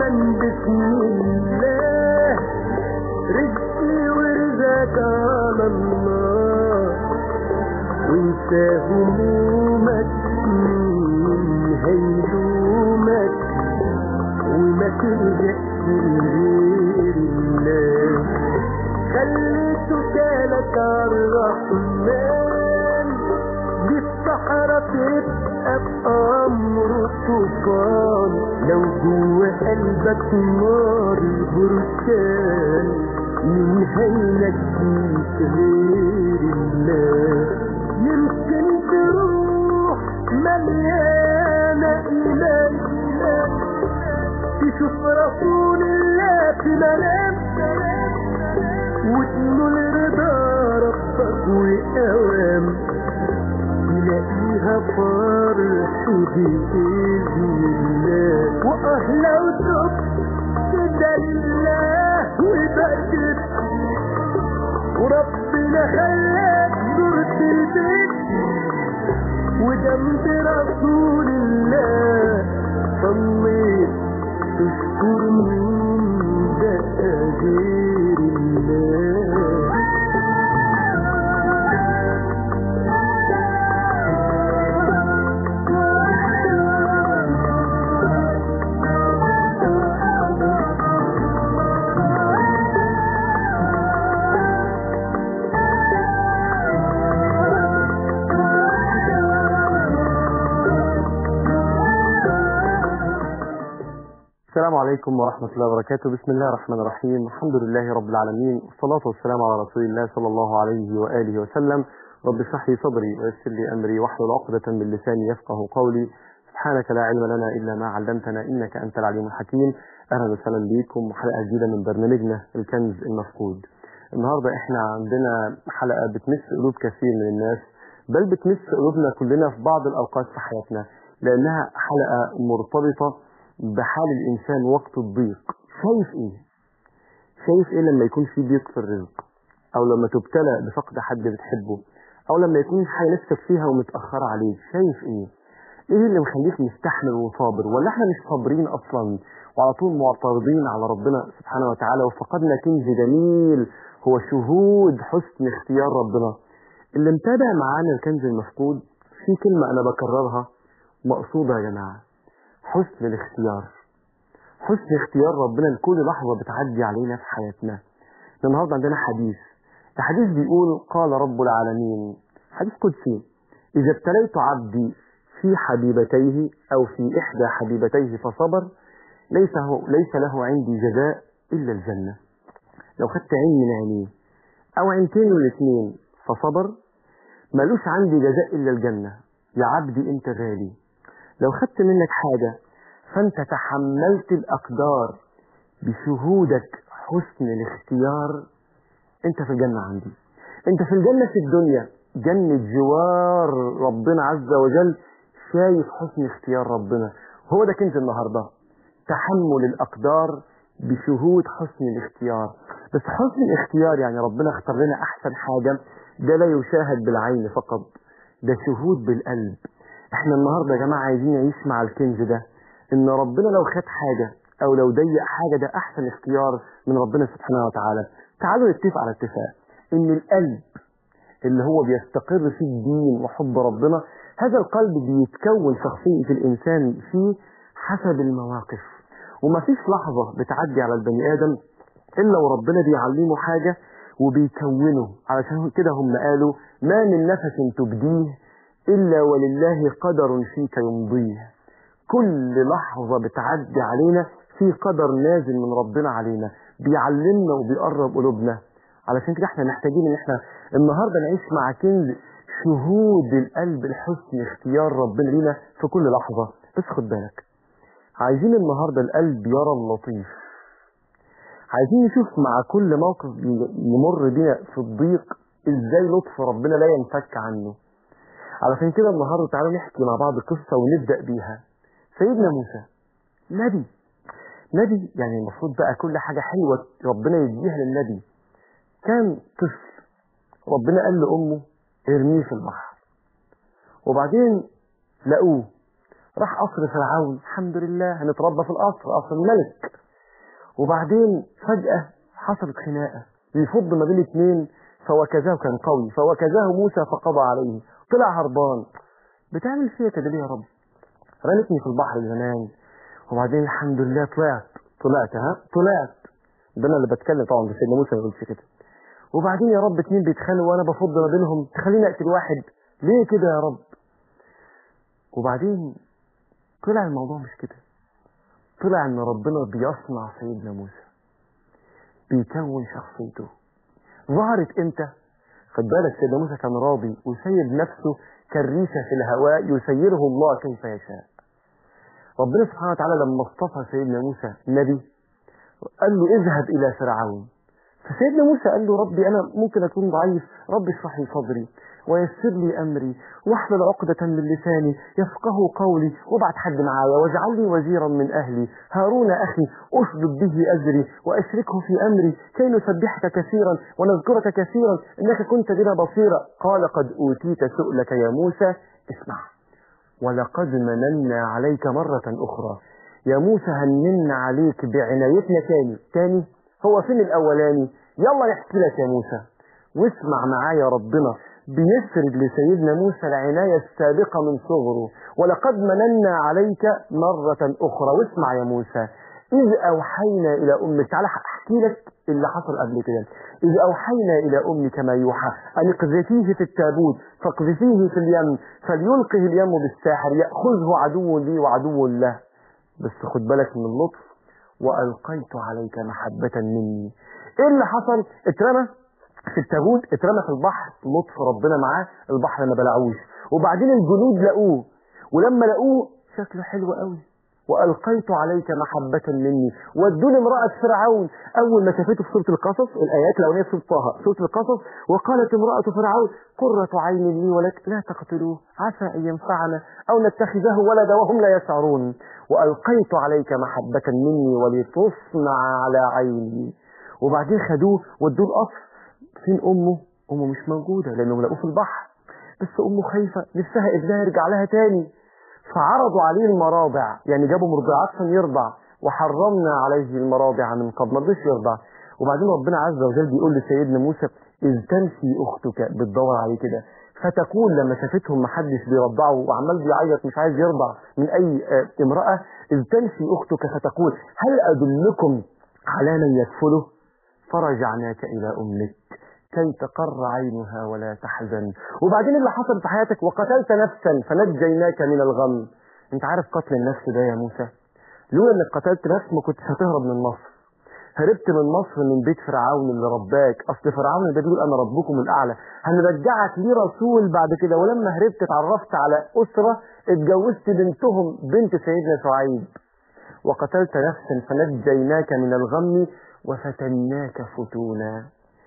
دايما بسم الله رزقي ورزقك على الله وانت همومك مين هيلومك وما تلجأش لغير الله خلي سكانك عالرحمن دي الصحراء تبقى بأمر طوفان لو جوه قلبك نار البركان مين هينجيك غير الله يمكن تروح مليانة إيمان تشوف رسول الله في منام وتنول رضا ربك وأوام تلاقيها فرح بإذن الله وأه لو تبت كده لله وبقيت وربنا خلاك زرت البيت وجنب رسول الله صليت تشكر مين ده غير الله السلام عليكم ورحمة الله وبركاته بسم الله الرحمن الرحيم الحمد لله رب العالمين والصلاة والسلام على رسول الله صلى الله عليه وآله وسلم رب اشرح لي صدري ويسر لي أمري واحلل عقدة من لساني يفقه قولي سبحانك لا علم لنا إلا ما علمتنا إنك أنت العليم الحكيم أهلا وسهلا بكم وحلقة جديدة من برنامجنا الكنز المفقود النهاردة احنا عندنا حلقة بتمس قلوب كثير من الناس بل بتمس قلوبنا كلنا في بعض الأوقات في حياتنا لأنها حلقة مرتبطة بحال الإنسان وقت الضيق شايف إيه؟ شايف إيه لما يكون في ضيق في الرزق أو لما تبتلى بفقد حد بتحبه أو لما يكون حاجة نفسك فيها ومتأخرة عليك شايف إيه؟ إيه اللي مخليك مستحمل وصابر ولا إحنا مش صابرين أصلا وعلى طول معترضين على ربنا سبحانه وتعالى وفقدنا كنز جميل هو شهود حسن اختيار ربنا اللي متابع معانا الكنز المفقود في كلمة أنا بكررها مقصودة يا جماعة حسن الاختيار حسن اختيار ربنا لكل لحظة بتعدي علينا في حياتنا النهاردة عندنا حديث الحديث بيقول قال رب العالمين حديث قدسي إذا ابتليت عبدي في حبيبتيه أو في إحدى حبيبتيه فصبر ليس, هو ليس له عندي جزاء إلا الجنة لو خدت عين من عينيه أو عينتين والاثنين فصبر ملوش عندي جزاء إلا الجنة يا عبدي أنت غالي لو خدت منك حاجة فأنت تحملت الأقدار بشهودك حسن الاختيار أنت في الجنة عندي أنت في الجنة في الدنيا جنة جوار ربنا عز وجل شايف حسن اختيار ربنا هو ده كنز النهاردة تحمل الأقدار بشهود حسن الاختيار بس حسن الاختيار يعني ربنا اختار لنا أحسن حاجة ده لا يشاهد بالعين فقط ده شهود بالقلب احنا النهاردة يا جماعة عايزين نعيش مع الكنز ده ان ربنا لو خد حاجة او لو ضيق حاجة ده احسن اختيار من ربنا سبحانه وتعالى تعالوا نتفق على اتفاق ان القلب اللي هو بيستقر فيه الدين وحب ربنا هذا القلب بيتكون شخصية الانسان فيه حسب المواقف ومفيش لحظة بتعدي على البني ادم الا وربنا بيعلمه حاجة وبيكونه علشان كده هم قالوا ما من نفس تبديه إلا ولله قدر فيك يمضيه كل لحظة بتعدي علينا في قدر نازل من ربنا علينا بيعلمنا وبيقرب قلوبنا علشان كده احنا محتاجين ان احنا النهاردة نعيش مع كنز شهود القلب الحسن اختيار ربنا لينا في كل لحظة بس خد بالك عايزين النهاردة القلب يرى اللطيف عايزين نشوف مع كل موقف يمر بينا في الضيق ازاي لطف ربنا لا ينفك عنه علشان كده النهارده تعالوا نحكي مع بعض قصة ونبدأ بيها سيدنا موسى نبي نبي يعني المفروض بقى كل حاجة حلوة ربنا يديها للنبي كان طفل ربنا قال لأمه ارميه في البحر وبعدين لقوه راح قصر فرعون الحمد لله هنتربى في القصر قصر الملك وبعدين فجأة حصلت خناقة يفض ما بين اتنين فوكزاه كان قوي فوكزاه موسى فقضى عليه طلع هربان بتعمل فيها كده ليه يا رب رمتني في البحر زمان وبعدين الحمد لله طلعت طلعت ها طلعت ده انا اللي بتكلم طبعا بس سيدنا موسى ما يقولش كده وبعدين يا رب اتنين بيتخانقوا وانا بفض ما بينهم تخليني اقتل واحد ليه كده يا رب وبعدين طلع الموضوع مش كده طلع ان ربنا بيصنع سيدنا موسى بيكون شخصيته ظهرت امتى خد بالك سيدنا موسى كان راضي وسيد نفسه كالريشة في الهواء يسيره الله كيف يشاء ربنا سبحانه وتعالى لما اصطفى سيدنا موسى نبي قال له اذهب الى فرعون فسيدنا موسى قال له ربي انا ممكن اكون ضعيف ربي اشرح لي صدري ويسر لي امري واحلل عقدة من لساني يفقه قولي وابعت حد معايا واجعل لي وزيرا من اهلي هارون اخي اشدد به ازري واشركه في امري كي نسبحك كثيرا ونذكرك كثيرا انك كنت بنا بصيرا قال قد اوتيت سؤلك يا موسى اسمع ولقد مننا عليك مرة اخرى يا موسى هننا عليك بعنايتنا تاني تاني هو فين الاولاني يلا نحكي لك يا موسى واسمع معايا ربنا بيسرد لسيدنا موسى العناية السابقة من صغره ولقد مننا عليك مرة أخرى واسمع يا موسى إذ أوحينا إلى أمك تعالى أحكي لك اللي حصل قبل كده إذ أوحينا إلى أمك ما يوحى أن اقذفيه في التابوت فاقذفيه في اليم فليلقه اليم بالساحر يأخذه عدو لي وعدو له بس خد بالك من اللطف وألقيت عليك محبة مني إيه اللي حصل اترمى في التابوت اترمى في البحر لطف ربنا معاه البحر ما بلعوش وبعدين الجنود لقوه ولما لقوه شكله حلو قوي والقيت عليك محبة مني ودون امرأة فرعون اول ما شافته في سورة القصص الايات الاولانية في سورة طه سورة القصص وقالت امرأة فرعون قرة عين لي ولك لا تقتلوه عسى ان ينفعنا او نتخذه ولدا وهم لا يشعرون والقيت عليك محبة مني ولتصنع على عيني وبعدين خدوه ودوه القصر فين امه امه مش موجودة لانهم لقوه في البحر بس امه خايفة نفسها ابنها يرجع لها تاني فعرضوا عليه المراضع يعني جابوا مرضعات عشان يرضع وحرمنا عليه المراضع من قبل ما رضيش يرضع وبعدين ربنا عز وجل بيقول لسيدنا موسى إذ تمشي أختك بتدور عليه كده فتقول لما شافتهم محدش بيرضعه وعمال بيعيط مش عايز يرضع من أي آه، امرأة إذ تمشي أختك فتقول هل أدلكم على من يكفله فرجعناك إلى أمك كي تقر عينها ولا تحزن وبعدين اللي حصل في حياتك وقتلت نفسا فنجيناك من الغم انت عارف قتل النفس ده يا موسى لولا انك قتلت نفس ما كنتش هتهرب من مصر هربت من مصر من بيت فرعون اللي رباك اصل فرعون ده بيقول انا ربكم الاعلى هنرجعك ليه رسول بعد كده ولما هربت اتعرفت على اسره اتجوزت بنتهم بنت سيدنا شعيب وقتلت نفسا فنجيناك من الغم وفتناك فتونا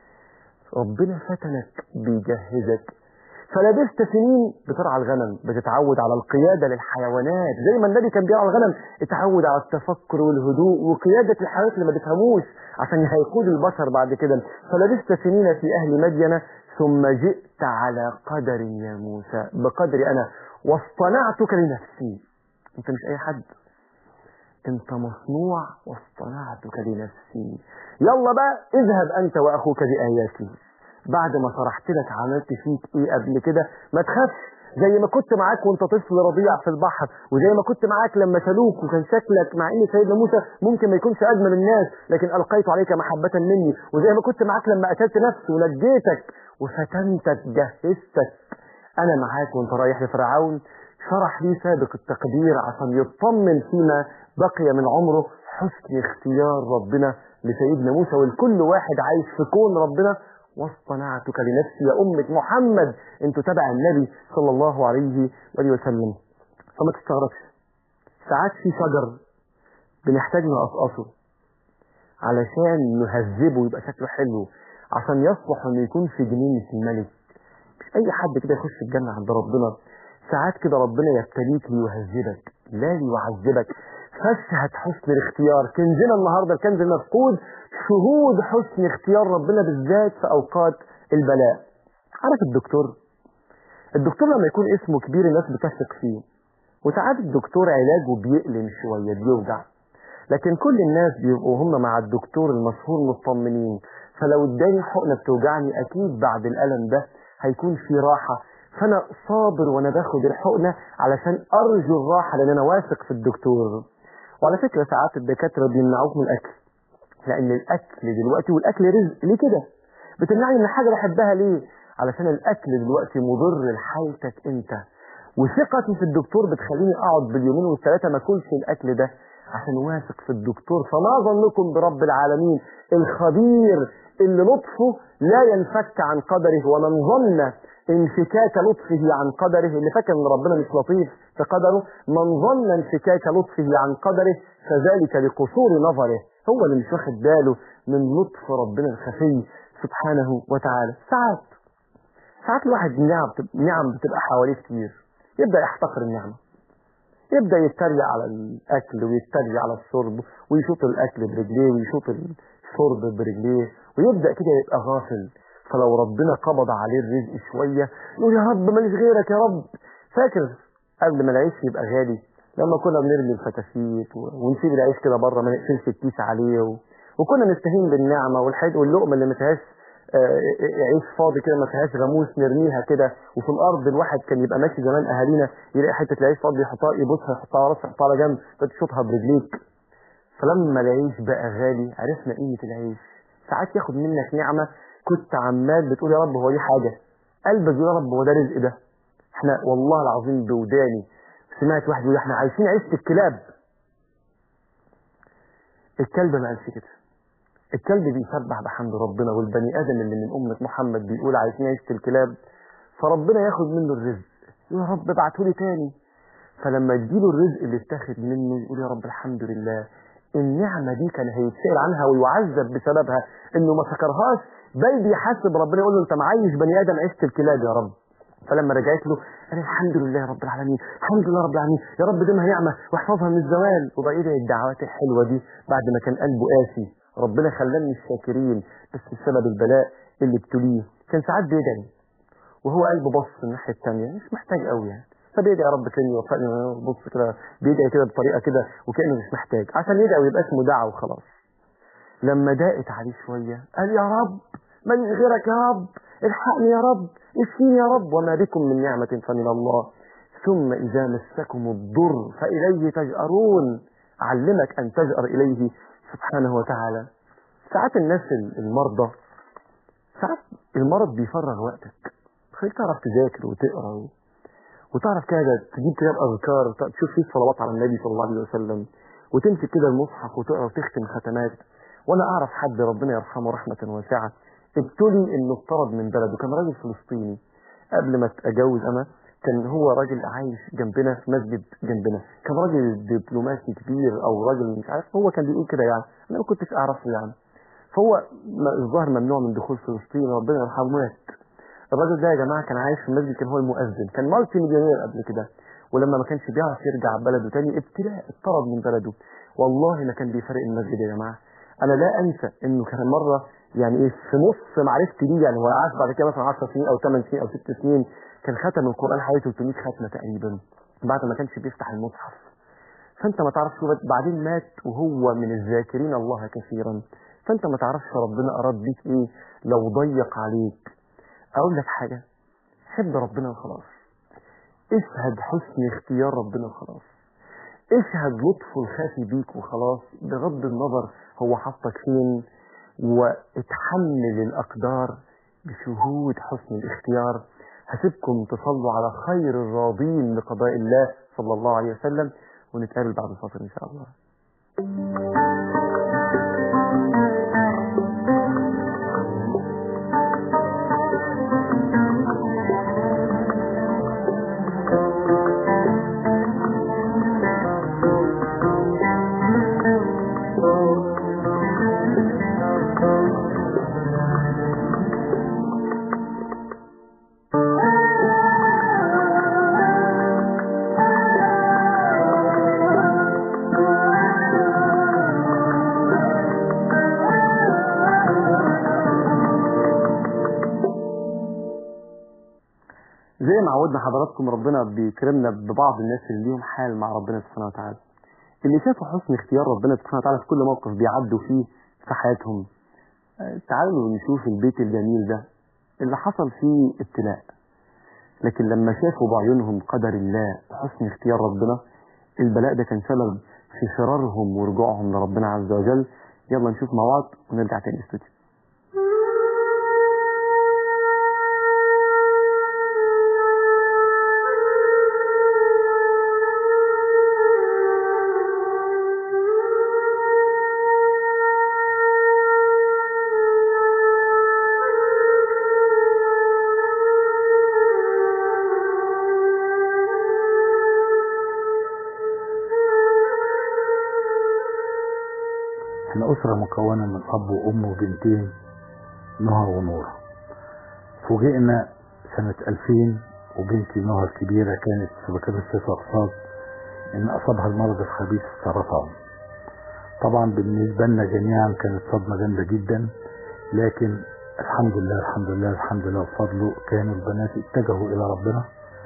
ربنا فتنك بيجهزك فلبست سنين بترعى الغنم بتتعود على القيادة للحيوانات زي ما النبي كان بيرعى الغنم اتعود على التفكر والهدوء وقيادة الحيوانات اللي ما بتفهموش عشان هيقود البشر بعد كده فلبست سنين في أهل مدين ثم جئت على قدر يا موسى بقدر أنا واصطنعتك لنفسي انت مش أي حد انت مصنوع واصطنعتك لنفسي يلا بقى اذهب انت واخوك باياتي بعد ما شرحت لك عملت فيك ايه قبل كده ما تخافش زي ما كنت معاك وانت طفل رضيع في البحر وزي ما كنت معاك لما شالوك وكان شكلك مع ان سيدنا موسى ممكن ما يكونش اجمل الناس لكن القيت عليك محبة مني وزي ما كنت معاك لما قتلت نفسي ونجيتك وفتنتك جهزتك انا معاك وانت رايح لفرعون شرح لي سابق التقدير عشان يطمن فيما بقي من عمره حسن اختيار ربنا لسيدنا موسى ولكل واحد عايش في كون ربنا واصطنعتك لنفسي يا أمة محمد انتوا تبع النبي صلى الله عليه وآله وسلم فما تستغربش ساعات في شجر بنحتاج نقصقصه علشان نهذبه يبقى شكله حلو عشان يصلح انه يكون في جنينة الملك مش اي حد كده يخش الجنة عند ربنا ساعات كده ربنا يبتليك ليهذبك لا ليعذبك فاشهد حسن الاختيار كنزنا النهارده الكنز المفقود شهود حسن اختيار ربنا بالذات في اوقات البلاء عارف الدكتور الدكتور لما يكون اسمه كبير الناس بتثق فيه وساعات الدكتور علاجه بيألم شوية بيوجع لكن كل الناس بيبقوا هم مع الدكتور المشهور مطمنين فلو اداني حقنة بتوجعني أكيد بعد الألم ده هيكون في راحة فأنا صابر وأنا باخد الحقنة علشان أرجو الراحة لأن أنا واثق في الدكتور وعلى فكرة ساعات الدكاترة بيمنعوك من الأكل لأن الأكل دلوقتي والأكل رزق ليه كده بتمنعني من حاجة بحبها ليه علشان الأكل دلوقتي مضر لحالتك أنت وثقتي في الدكتور بتخليني أقعد باليومين والثلاثة ما أكلش الأكل ده عشان واثق في الدكتور فما ظنكم برب العالمين الخبير اللي لطفه لا ينفك عن قدره ومن ظن انفكاك لطفه عن قدره اللي فاكر ان ربنا مش لطيف في قدره من ظن انفكاك لطفه عن قدره فذلك لقصور نظره هو اللي مش واخد باله من لطف ربنا الخفي سبحانه وتعالى ساعات ساعات الواحد نعم نعم بتبقى حواليه كتير يبدا يحتقر النعمه يبدا يتريق على الاكل ويتريق على الشرب ويشوط الاكل برجليه ويشوط الشرب برجليه ويبدا كده يبقى غافل فلو ربنا قبض عليه الرزق شويه يقول يا رب ماليش غيرك يا رب فاكر قبل ما العيش يبقى غالي لما كنا بنرمي الفتافيت ونسيب العيش كده بره ما نقفلش الكيس عليه و... وكنا نستهين بالنعمه والحد واللقمه اللي ما فيهاش آه، عيش فاضي كده ما فيهاش غاموس نرميها كده وفي الارض الواحد كان يبقى ماشي زمان اهالينا يلاقي حته العيش فاضي يحطها يبصها يحطها على راسه يحطها على جنب فتشوطها برجليك فلما العيش بقى غالي عرفنا قيمه العيش ساعات ياخد منك نعمه كنت عمال بتقول يا رب هو دي حاجه قلبك يقول يا رب هو ده رزق ده احنا والله العظيم بوداني سمعت واحد يقول احنا عايشين عيشه الكلاب الكلب ما قالش كده الكلب بيسبح بحمد ربنا والبني ادم اللي من امه محمد بيقول عايزين عيشه الكلاب فربنا ياخد منه الرزق يقول يا رب ابعته لي تاني فلما تجيله الرزق اللي اتاخد منه يقول يا رب الحمد لله النعمه دي كان هيتسال عنها ويعذب بسببها انه ما شكرهاش بل بيحاسب ربنا يقول له انت معيش بني ادم عيشه الكلاب يا رب فلما رجعت له قال الحمد لله رب العالمين الحمد لله رب العالمين يا رب دمها نعمه واحفظها من الزوال وبقى يدعي الدعوات الحلوه دي بعد ما كان قلبه قاسي ربنا خلاه من الشاكرين بس بسبب البلاء اللي ابتليه كان ساعات بيدعي وهو قلبه بص الناحيه الثانيه مش محتاج قوي يعني فبيدعي يا رب كريم يوفقني بص كده بيدعي كده بطريقه كده وكانه مش محتاج عشان يدعي ويبقى اسمه دعا وخلاص لما ضاقت عليه شويه قال يا رب من غيرك يا رب الحقني يا رب اشفيني يا رب وما بكم من نعمة فمن الله ثم إذا مسكم الضر فإليه تجأرون علمك أن تجأر إليه سبحانه وتعالى ساعات الناس المرضى ساعات المرض بيفرغ وقتك خليك تعرف تذاكر وتقرا و... وتعرف كده تجيب كده اذكار تشوف فيه صلوات على النبي صلى الله عليه وسلم وتمسك كده المصحف وتقرا وتختم ختمات وانا اعرف حد ربنا يرحمه رحمه واسعه ابتلي انه اطرد من بلده كان راجل فلسطيني قبل ما اتجوز انا كان هو راجل عايش جنبنا في مسجد جنبنا كان راجل دبلوماسي كبير او راجل مش عارف هو كان بيقول كده يعني انا ما كنتش اعرفه يعني فهو الظاهر ممنوع من دخول فلسطين ربنا يرحمه مات الراجل ده يا جماعه كان عايش في المسجد كان هو المؤذن كان مالتي مليونير قبل كده ولما ما كانش بيعرف يرجع بلده تاني ابتلاء اطرد من بلده والله ما كان بيفرق المسجد يا جماعه انا لا انسى انه كان مره يعني ايه في نص معرفتي ليه يعني هو عاش بعد كده مثلا 10 سنين او 8 سنين او 6 سنين كان ختم القران حوالي 300 ختمه تقريبا بعد ما كانش بيفتح المصحف فانت ما تعرفش هو بعدين مات وهو من الذاكرين الله كثيرا فانت ما تعرفش ربنا اراد بيك ايه لو ضيق عليك اقول لك حاجه حب ربنا وخلاص اشهد حسن اختيار ربنا وخلاص اشهد لطفه الخافي بيك وخلاص بغض النظر هو حطك فين واتحمل الأقدار بشهود حسن الاختيار هسيبكم تصلوا على خير الراضين لقضاء الله صلى الله عليه وسلم ونتقابل بعد الفاصل إن شاء الله Thank ما عودنا حضراتكم ربنا بيكرمنا ببعض الناس اللي ليهم حال مع ربنا سبحانه وتعالى اللي شافوا حسن اختيار ربنا سبحانه وتعالى في كل موقف بيعدوا فيه في حياتهم آه، تعالوا نشوف البيت الجميل ده اللي حصل فيه ابتلاء لكن لما شافوا بعيونهم قدر الله وحسن اختيار ربنا البلاء ده كان سبب في فرارهم ورجوعهم لربنا عز وجل يلا نشوف مع بعض ونرجع تاني استوديو احنا أسرة مكونة من أب وأم وبنتين نهى ونورة فوجئنا سنة 2000 وبنتي نهى الكبيرة كانت في بكالوريوس الصيف أقساط إن أصابها المرض الخبيث السرطان طبعا بالنسبة لنا جميعا كانت صدمة جامدة جدا لكن الحمد لله الحمد لله الحمد لله بفضله كانوا البنات اتجهوا إلى ربنا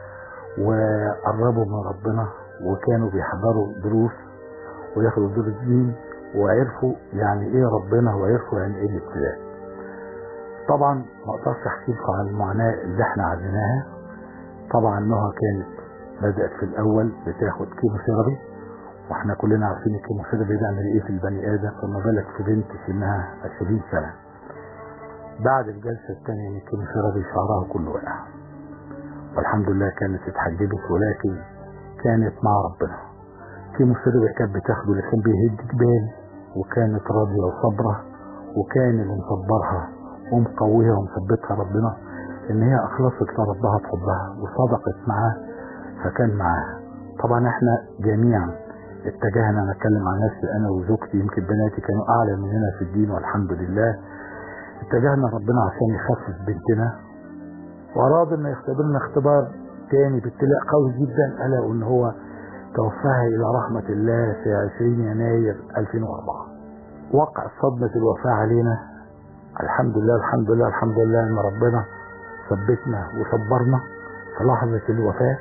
وقربوا من ربنا وكانوا بيحضروا دروس وياخدوا دروس دين وعرفوا يعني ايه ربنا وعرفوا يعني ايه الابتلاء طبعا ما اقدرش احكي لكم عن المعاناه اللي احنا عديناها طبعا نهى كانت بدات في الاول بتاخد كيموثيرابي واحنا كلنا عارفين الكيموثيرابي بيعمل ايه في البني ادم فما بالك في بنت سنها 20 سنه بعد الجلسه الثانيه من الكيموثيرابي شعرها كله وقع والحمد لله كانت اتحجبت ولكن كانت مع ربنا كيموثيرابي كانت بتاخده اللي كان بيهد جبال وكانت راضية وصبرة وكان اللي مصبرها ومقويها ومثبتها ربنا ان هي اخلصت لربها بحبها وصدقت معاه فكان معاها طبعا احنا جميعا اتجهنا انا اتكلم عن نفسي انا وزوجتي يمكن بناتي كانوا اعلى مننا في الدين والحمد لله اتجهنا ربنا عشان يخفف بنتنا واراد انه يختبرنا اختبار تاني بابتلاء قوي جدا الا وان هو توفاها إلى رحمة الله في 20 يناير 2004 وقع صدمة الوفاة علينا الحمد لله الحمد لله الحمد لله إن ربنا ثبتنا وصبرنا في لحظة الوفاة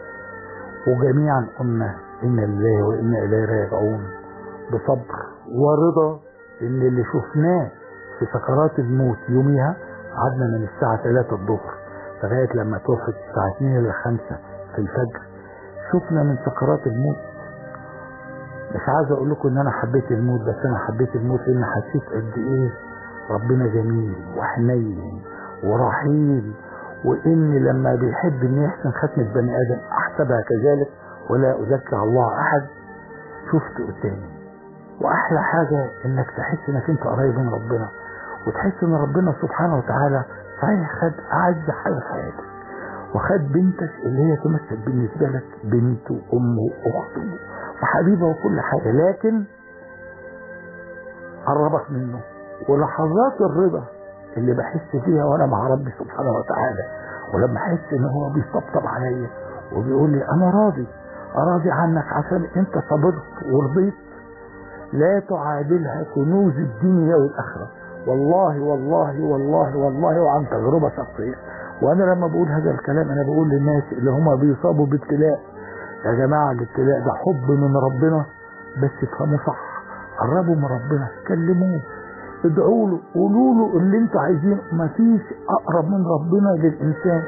وجميعا قلنا إنا لله وإنا إليه راجعون بصبر ورضا إن اللي شفناه في سكرات الموت يوميها قعدنا من الساعة 3 الظهر لغاية لما توفت الساعة 2 إلى 5 في الفجر شفنا من سكرات الموت مش عايز اقول لكم ان انا حبيت الموت بس انا حبيت الموت لان حسيت قد ايه ربنا جميل وحنين ورحيم وان لما بيحب ان يحسن ختمة بني ادم احسبها كذلك ولا اذكر الله احد شفت قدامي واحلى حاجة انك تحس انك انت قريب من ربنا وتحس ان ربنا سبحانه وتعالى صحيح خد اعز حاجة في حياتك وخد بنتك اللي هي تمثل بالنسبة لك بنت وأم وأخت وحبيبة وكل حاجة لكن قربك منه ولحظات الرضا اللي بحس فيها وأنا مع ربي سبحانه وتعالى ولما أحس إن هو بيطبطب عليا وبيقول لي أنا راضي راضي عنك عشان أنت صبرت ورضيت لا تعادلها كنوز الدنيا والآخرة والله والله والله والله وعن تجربة شخصية وانا لما بقول هذا الكلام انا بقول للناس اللي هم بيصابوا بابتلاء يا جماعة الابتلاء ده حب من ربنا بس افهموا صح قربوا من ربنا كلموه ادعوا له قولوا له اللي انتوا عايزينه مفيش اقرب من ربنا للانسان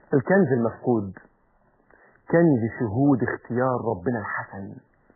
الكنز المفقود كنز شهود اختيار ربنا الحسن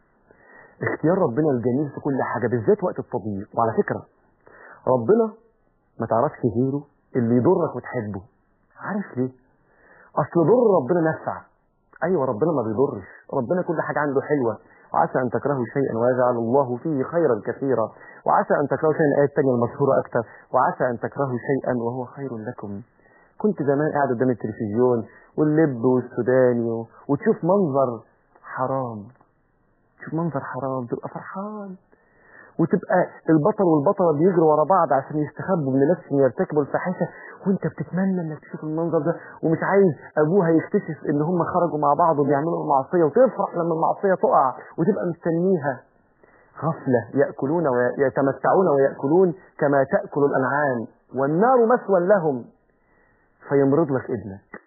اختيار ربنا الجميل في كل حاجة بالذات وقت التضييق وعلى فكرة ربنا ما تعرفش غيره اللي يضرك وتحبه عارف ليه اصل ضر ربنا نفع ايوه ربنا ما بيضرش ربنا كل حاجة عنده حلوة وعسى ان تكرهوا شيئا ويجعل الله فيه خيرا كثيرا وعسى ان تكرهوا شيئا الايه الثانيه المشهوره اكثر وعسى ان تكرهوا شيئا وهو خير لكم كنت زمان قاعد قدام التلفزيون واللب والسوداني و... وتشوف منظر حرام تشوف منظر حرام تبقى فرحان وتبقى البطل والبطلة بيجروا ورا بعض عشان يستخبوا من نفس يرتكبوا الفاحشة وانت بتتمنى انك تشوف المنظر ده ومش عايز ابوها يكتشف ان هم خرجوا مع بعض وبيعملوا المعصية وتفرح لما المعصية تقع وتبقى مستنيها غفلة يأكلون ويتمتعون ويأكلون كما تأكل الأنعام والنار مسوى لهم فيمرض لك ابنك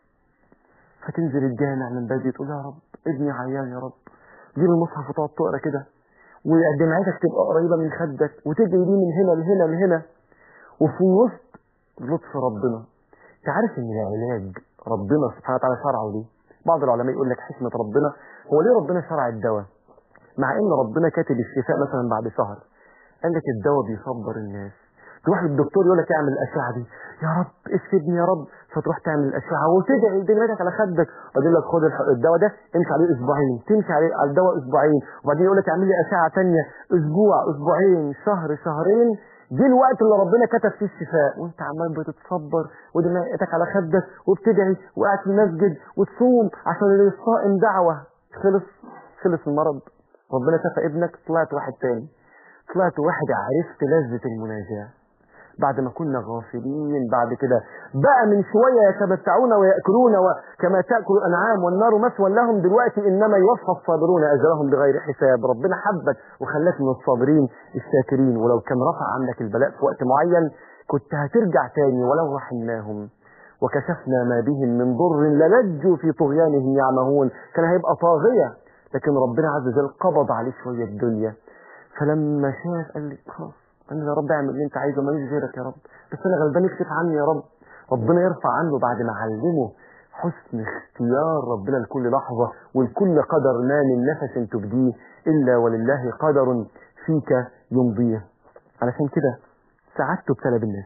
فتنزل الجامع من بدري تقول يا رب ابني عيان يا رب جيب المصحف وتقعد تقرا كده ودمعتك تبقى قريبة من خدك وتجري دي من هنا لهنا لهنا وفي وسط لطف ربنا تعرف ان العلاج ربنا سبحانه وتعالى شرعه ليه بعض العلماء يقول لك حكمة ربنا هو ليه ربنا شرع الدواء مع ان ربنا كاتب الشفاء مثلا بعد شهر قال لك الدواء بيصبر الناس تروح للدكتور يقول لك اعمل الاشعه دي يا رب اشفدني يا رب فتروح تعمل الاشعه وتدعي دماغك على خدك وبعدين لك خد الدواء ده امشي عليه اسبوعين تمشي عليه على الدواء اسبوعين وبعدين يقول لك اعمل لي اشعه ثانيه اسبوع اسبوعين شهر شهرين جه الوقت اللي ربنا كتب فيه الشفاء وانت عمال بتتصبر ودماغك على خدك وبتدعي وقاعد في المسجد وتصوم عشان للصائم دعوه خلص خلص المرض ربنا شفى ابنك طلعت واحد تاني طلعت واحد عرفت لذة المناجاة بعد ما كنا غافلين بعد كده بقى من شوية يتمتعون ويأكلون كما تأكل الأنعام والنار مسوى لهم دلوقتي إنما يوفى الصابرون أجرهم بغير حساب ربنا حبك وخلاك من الصابرين الشاكرين ولو كان رفع عنك البلاء في وقت معين كنت هترجع تاني ولو رحمناهم وكشفنا ما بهم من ضر للجوا في طغيانهم يعمهون كان هيبقى طاغية لكن ربنا عز وجل قبض عليه شوية الدنيا فلما شاف قال لي خلاص انا يا رب اعمل اللي انت عايزه ماليش غيرك يا رب بس انا غلبان اكشف عني يا رب ربنا يرفع عنه بعد ما علمه حسن اختيار ربنا لكل لحظة ولكل قدر ما من نفس تبديه إلا ولله قدر فيك يمضيه علشان كده سعادته ابتلى بالناس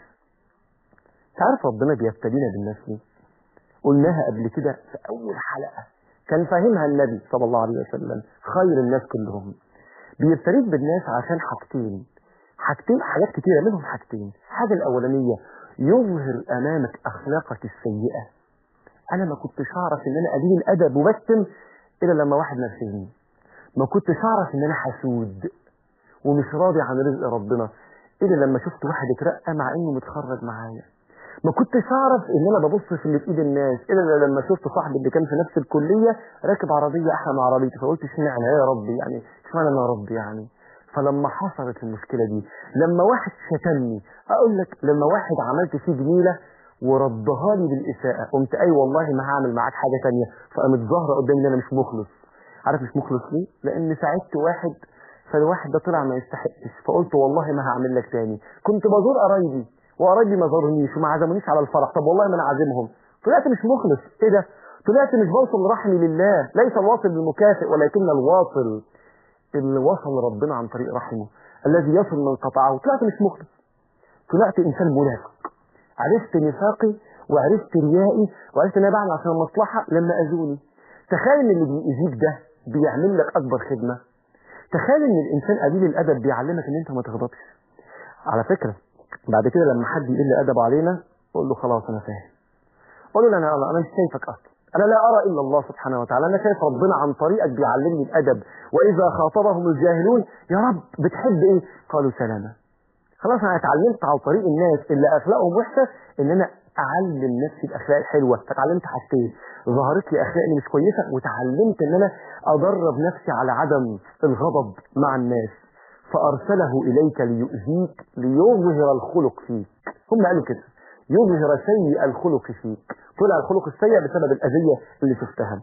تعرف ربنا بيبتلينا بالناس ليه قلناها قبل كده في أول حلقة كان فاهمها النبي صلى الله عليه وسلم خير الناس كلهم بيبتليك بالناس عشان حاجتين حاجتين حاجات كتيرة منهم حاجتين الحاجة الأولانية يظهر أمامك أخلاقك السيئة أنا ما كنتش أعرف إن أنا قليل الأدب وبشتم إلا لما واحد نرفزني ما كنتش أعرف إن أنا حسود ومش راضي عن رزق ربنا إلا لما شفت واحد اترقى مع إنه متخرج معايا ما كنتش اعرف ان انا ببص في اللي في ايد الناس الا لما شفت صاحبي اللي كان في نفس الكليه راكب عربيه احلى من عربيتي فقلت اشمعنى يا ربي يعني اشمعنى انا يا ربي يعني فلما حصلت المشكله دي لما واحد شتمني اقول لك لما واحد عملت فيه جميله وردها لي بالاساءه قمت اي والله ما هعمل معاك حاجه تانية فقامت ظاهره قدامي ان انا مش مخلص عارف مش مخلص ليه لان ساعدت واحد فالواحد ده طلع ما يستحقش فقلت والله ما هعمل لك تاني كنت بزور قرايبي وقرايبي ما زارونيش وما عزمونيش على الفرح طب والله ما انا عازمهم طلعت مش مخلص ايه ده طلعت مش بوصل رحمي لله ليس الواصل بالمكافئ ولكن الواصل اللي وصل ربنا عن طريق رحمه الذي يصل من قطعه طلعت مش مخلص طلعت انسان منافق عرفت نفاقي وعرفت ريائي وعرفت ان انا بعمل عشان المصلحه لما اذوني تخيل ان اللي بيأذيك ده بيعمل لك اكبر خدمه تخيل ان الانسان قليل الادب بيعلمك ان انت ما تغضبش على فكره بعد كده لما حد يقل ادبه علينا قول له خلاص انا فاهم قول له انا انا مش شايفك اصلا انا لا ارى الا الله سبحانه وتعالى انا شايف ربنا عن طريقك بيعلمني الادب واذا خاطبهم الجاهلون يا رب بتحب ايه قالوا سلاما خلاص انا اتعلمت عن طريق الناس اللي اخلاقهم وحشه ان انا اعلم نفسي الاخلاق الحلوه فتعلمت حاجتين ظهرت لي اخلاق اللي مش كويسه وتعلمت ان انا ادرب نفسي على عدم الغضب مع الناس فارسله اليك ليؤذيك ليظهر الخلق فيك هم قالوا كده يظهر سيء الخلق فيك طلع الخلق السيء بسبب الاذيه اللي شفتها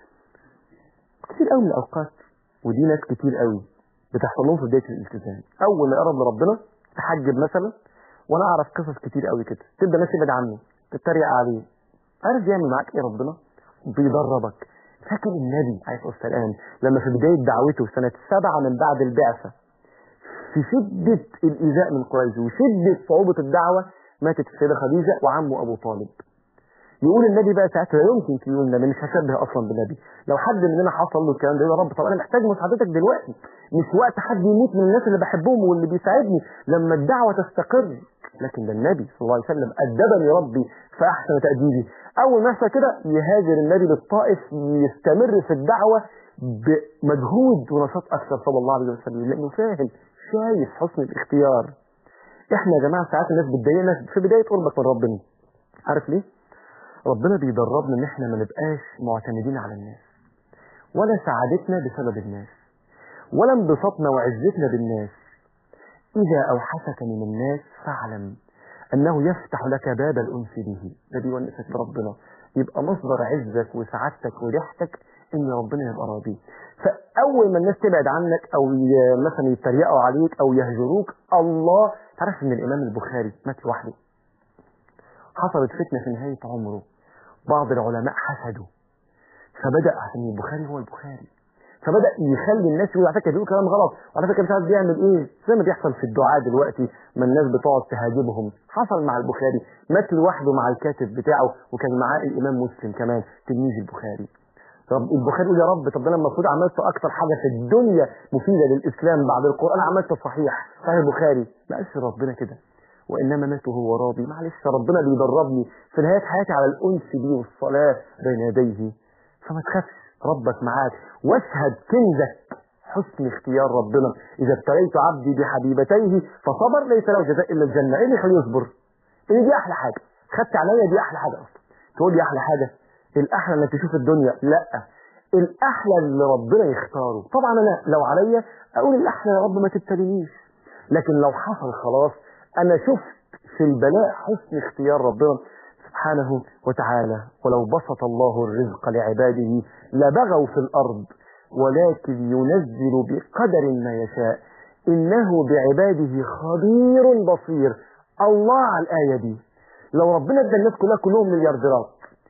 كتير قوي من الاوقات ودي ناس كتير قوي بتحصل لهم في بدايه الالتزام اول ما يقرب لربنا تحجب مثلا وانا اعرف قصص كتير قوي كده تبدا الناس تبعد عنه تتريق عليه عارف بيعمل معاك ايه ربنا بيدربك فاكر النبي عليه الصلاه والسلام لما في بدايه دعوته سنه سبعه من بعد البعثه في شده الايذاء من قريش وشده صعوبه الدعوه ماتت السيده خديجه وعمه ابو طالب يقول النبي بقى ساعتها لا يمكن تقول النبي مش هشبه اصلا بالنبي لو حد مننا حصل له الكلام ده يقول يا رب طب انا محتاج مساعدتك دلوقتي مش وقت حد يموت من الناس اللي بحبهم واللي بيساعدني لما الدعوه تستقر لكن ده النبي صلى الله عليه وسلم ادبني ربي فاحسن تاديبي اول ما يحصل كده يهاجر النبي للطائف يستمر في الدعوه بمجهود ونشاط اكثر صلى الله عليه وسلم لانه فاهم شايف حسن الاختيار احنا يا جماعه ساعات الناس بتضايقنا في بدايه قربك من ربنا عارف ليه؟ ربنا بيدربنا ان احنا ما نبقاش معتمدين على الناس ولا سعادتنا بسبب الناس ولا انبساطنا وعزتنا بالناس اذا اوحشك من الناس فاعلم انه يفتح لك باب الانس به ده بيونسك بربنا يبقى مصدر عزك وسعادتك وضحكك ان ربنا يبقى راضي فاول ما الناس تبعد عنك او ي- مثلا يتريقوا عليك او يهجروك الله تعرف ان الامام البخاري مات لوحده حصلت فتنه في نهايه عمره بعض العلماء حسدوا فبدا عشان البخاري هو البخاري فبدا يخلي الناس يقول على فكره بيقول كلام غلط وعلى فكره مش عارف بيعمل ايه زي ما بيحصل في الدعاء دلوقتي ما الناس بتقعد تهاجمهم حصل مع البخاري مات لوحده مع الكاتب بتاعه وكان معاه الامام مسلم كمان تلميذ البخاري رب البخاري يقول يا رب طب ده انا المفروض عملت اكتر حاجه في الدنيا مفيده للاسلام بعد القران عملت صحيح صحيح البخاري ما قالش ربنا كده وانما مات وهو راضي معلش ربنا بيدربني في نهايه حياتي على الانس بيه والصلاه بين يديه فما تخافش ربك معاك واشهد كنزك حسن اختيار ربنا اذا ابتليت عبدي بحبيبتيه فصبر ليس له جزاء الا الجنه ايه اللي يخليه يصبر ايه دي احلى حاجه خدت عليا دي احلى حاجه اصلا تقول لي احلى حاجه الاحلى انك تشوف الدنيا لا الاحلى اللي ربنا يختاره طبعا انا لو عليا اقول الاحلى يا رب ما تبتلينيش لكن لو حصل خلاص انا شفت في البلاء حسن اختيار ربنا سبحانه وتعالى ولو بسط الله الرزق لعباده لبغوا في الارض ولكن ينزل بقدر ما يشاء انه بعباده خبير بصير الله على الايه دي لو ربنا ادى الناس كلها كلهم مليارديرات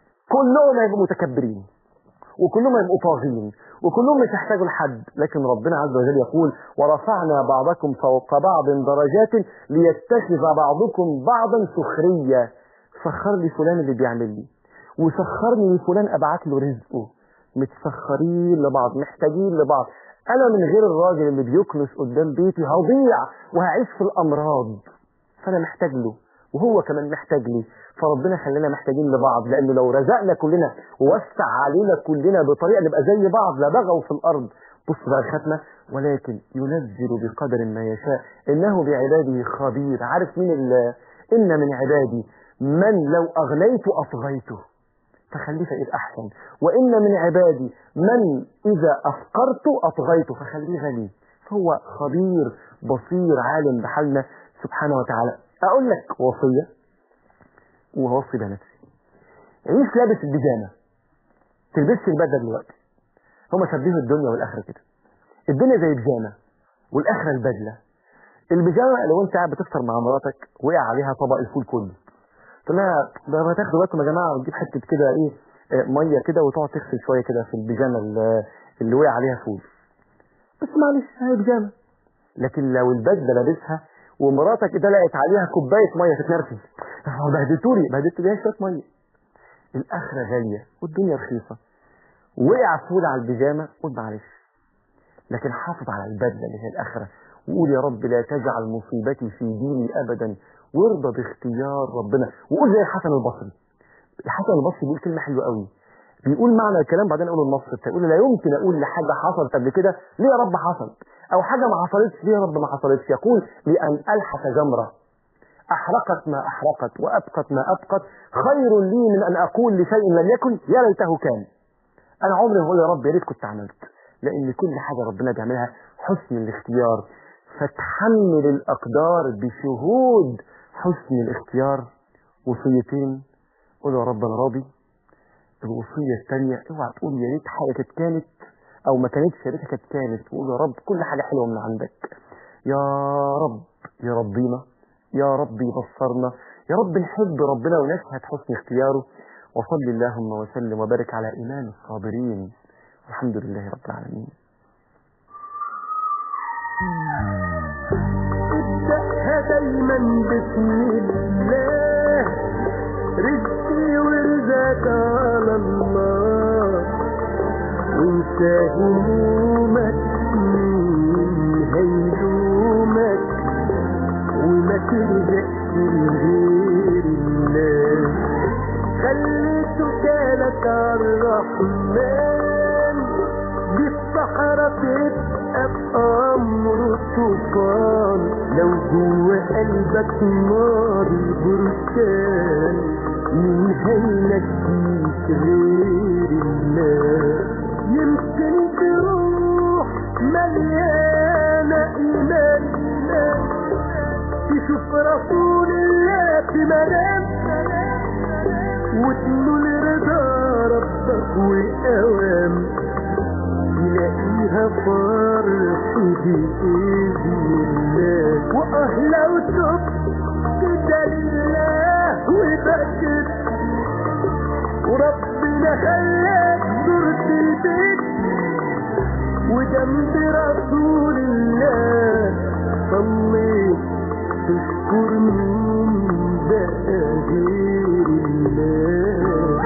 كلهم هيبقوا متكبرين وكلهم هيبقوا طاغين وكلهم مش هيحتاجوا لحد لكن ربنا عز وجل يقول ورفعنا بعضكم فوق بعض درجات ليتخذ بعضكم بعضا سخريا سخر لي فلان اللي بيعمل لي وسخرني لفلان ابعت له رزقه متسخرين لبعض محتاجين لبعض انا من غير الراجل اللي بيكنس قدام بيتي هضيع وهعيش في الامراض فانا محتاج له وهو كمان محتاج لي فربنا خلينا محتاجين لبعض لانه لو رزقنا كلنا ووسع علينا كلنا بطريقه نبقى زي بعض لبغوا في الارض بص بقى الختمه ولكن ينزل بقدر ما يشاء انه بعباده خبير عارف مين ال- ان من عبادي من لو اغنيت اطغيته فخليه فقير احسن وان من عبادي من اذا افقرت اطغيته فخليه غني فهو خبير بصير عالم بحالنا سبحانه وتعالى اقول لك وصيه وهوصي بها نفسي عيش لابس البيجامه تلبسش البدله دلوقتي هما شبهوا الدنيا والاخره كده الدنيا زي بيجامه والاخره البدله البيجامه لو انت قاعد بتفطر مع مراتك وقع عليها طبق الفول كله تقول لها ده ما تاخدوا بالكم يا جماعه وتجيب حته كده ايه آه، ميه كده وتقعد تغسل شويه كده في البيجامه اللي- اللي وقع عليها فول بس معلش هي بيجامه لكن لو البدله لابسها ومراتك دلقت عليها كوبايه ميه تتنرفز آه، بهدلتولي بهدلت بيها شويه ميه الاخره غاليه والدنيا رخيصه وقع فول على البيجامه قول معلش لكن حافظ على البدله اللي هي الاخره وقول يا رب لا تجعل مصيبتي في ديني ابدا وارضى باختيار ربنا وقول زي الحسن البصري الحسن البصري بيقول كلمه حلوه قوي بيقول معنى الكلام بعدين اقول النص بتاعه يقول لا يمكن اقول لحاجه حصلت قبل كده ليه يا رب حصلت او حاجه ما حصلتش ليه يا رب ما حصلتش يقول لان الحس جمره احرقت ما احرقت وابقت ما ابقت خير لي من ان اقول لشيء لم يكن يا ليته كان انا عمري بقول يا رب يا ريت كنت عملت لان كل حاجه ربنا بيعملها حسن الاختيار فتحمل الاقدار بشهود حسن الاختيار وصيتين قول يا رب انا راضي الوصيه الثانيه اوعى تقول يا ريت حاجه كانت كانت او ما كانتش يا ريتها كانت كانت وقول يا رب كل حاجه حلوه من عندك يا رب يرضينا يا رب يبصرنا يا رب نحب ربنا ونشهد حسن اختياره وصل اللهم وسلم وبارك على إمام الصابرين الحمد لله رب العالمين ابدأها دايما بسم الله رزقي ورزقك على الله وانسى همومك مين هيلومك وما تلجأش لغير الله خلي توكالك على الرحمن دي الصحراء تبقى بأمر طوفان لو جوه قلبك نار بركان مين هينجيك غير الله يمكن تروح مليانة إيمان تشوف رسول الله في منام وتنول رضا ربك وأوام تلاقيها فرح بإذن الله وأهلا وتب كده لله وبكت وربنا خلاك زرت البيت وجنب رسول الله صليت تشكر مين بقى غير الله